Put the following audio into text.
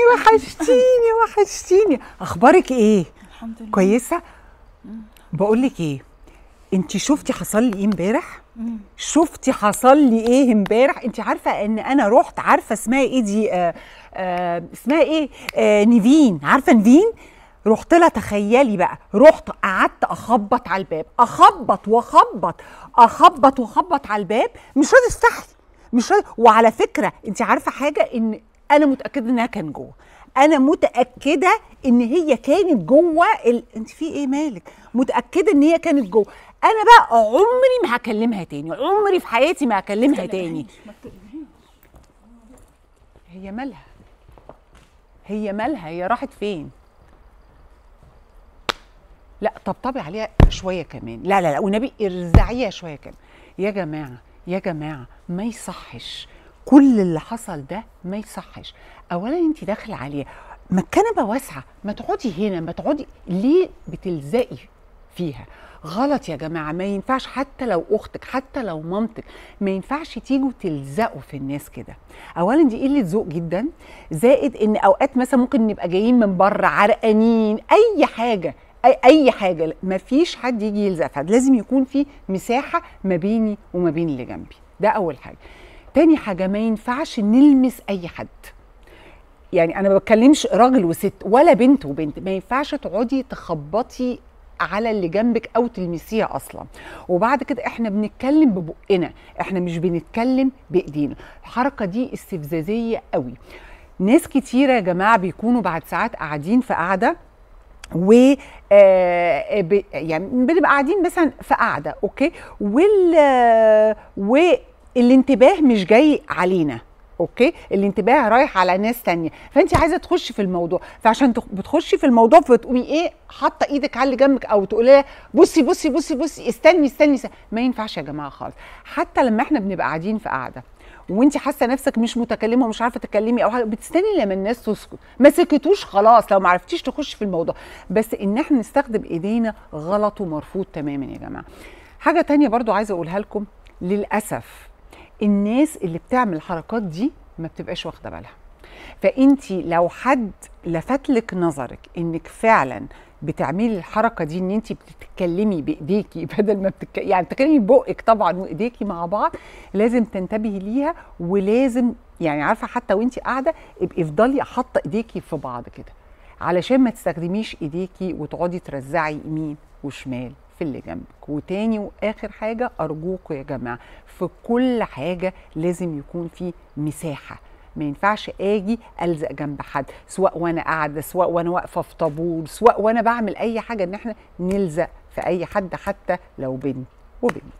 وحشتيني وحشتيني اخبارك ايه الحمد لله كويسه بقول لك ايه انت شفتي حصل لي ايه امبارح شفتي حصل لي ايه امبارح انت عارفه ان انا رحت عارفه اسمها ايه دي آه آه اسمها ايه آه نيفين عارفه نيفين رحت لها تخيلي بقى رحت قعدت اخبط على الباب اخبط واخبط اخبط واخبط على الباب مش راضي يفتح لي مش راضي وعلى فكره انت عارفه حاجه ان انا متاكده انها كان جوه انا متاكده ان هي كانت جوه ال... انت في ايه مالك متاكده ان هي كانت جوه انا بقى عمري ما هكلمها تاني عمري في حياتي ما هكلمها تاني ما تقلقيش. هي مالها هي مالها هي راحت فين لا طبطبي عليها شويه كمان لا لا لا والنبي ارزعيها شويه كمان يا جماعه يا جماعه ما يصحش كل اللي حصل ده ما يصحش اولا انت داخله عليها ما الكنبه واسعه ما تقعدي هنا ما تقعدي ليه بتلزقي فيها غلط يا جماعه ما ينفعش حتى لو اختك حتى لو مامتك ما ينفعش تيجوا تلزقوا في الناس كده اولا دي قله ذوق جدا زائد ان اوقات مثلا ممكن نبقى جايين من بره عرقانين اي حاجه اي اي حاجه ما فيش حد يجي يلزق في حد لازم يكون في مساحه ما بيني وما بين اللي جنبي ده اول حاجه تاني حاجه ما ينفعش نلمس اي حد يعني انا ما بتكلمش راجل وست ولا بنت وبنت ما ينفعش تقعدي تخبطي على اللي جنبك او تلمسيها اصلا وبعد كده احنا بنتكلم ببقنا احنا مش بنتكلم بايدينا الحركه دي استفزازيه قوي ناس كتيره يا جماعه بيكونوا بعد ساعات قاعدين في قعده و آه، ب- يعني بنبقى قاعدين مثلا في قعده اوكي وال آه، والانتباه مش جاي علينا اوكي الانتباه رايح على ناس تانية فانت عايزه تخشي في الموضوع فعشان تخ- بتخشي في الموضوع فتقومي ايه حاطه ايدك على اللي جنبك او تقولي لها بصي بصي بصي بصي استني استني, استني. ما ينفعش يا جماعه خالص حتى لما احنا بنبقى قاعدين في قعده وانت حاسه نفسك مش متكلمه ومش عارفه تتكلمي او حاجه بتستني لما الناس تسكت ما سكتوش خلاص لو ما عرفتيش تخشي في الموضوع بس ان احنا نستخدم ايدينا غلط ومرفوض تماما يا جماعه حاجه تانية برضو عايزه اقولها لكم للاسف الناس اللي بتعمل الحركات دي ما بتبقاش واخده بالها فانت لو حد لفت لك نظرك انك فعلا بتعملي الحركه دي ان انت بتتكلمي بايديكي بدل ما بتك... يعني بتتكلمي ببقك طبعا وايديكي مع بعض لازم تنتبهي ليها ولازم يعني عارفه حتى وانت قاعده ابقي افضلي حاطه ايديكي في بعض كده علشان ما تستخدميش ايديكي وتقعدي ترزعي يمين وشمال في اللي جنبك وتاني واخر حاجه ارجوكوا يا جماعه في كل حاجه لازم يكون في مساحه ما ينفعش اجي الزق جنب حد سواء وانا قاعده سواء وانا واقفه في طابور سواء وانا بعمل اي حاجه ان احنا نلزق في اي حد حتى لو بنت وبنت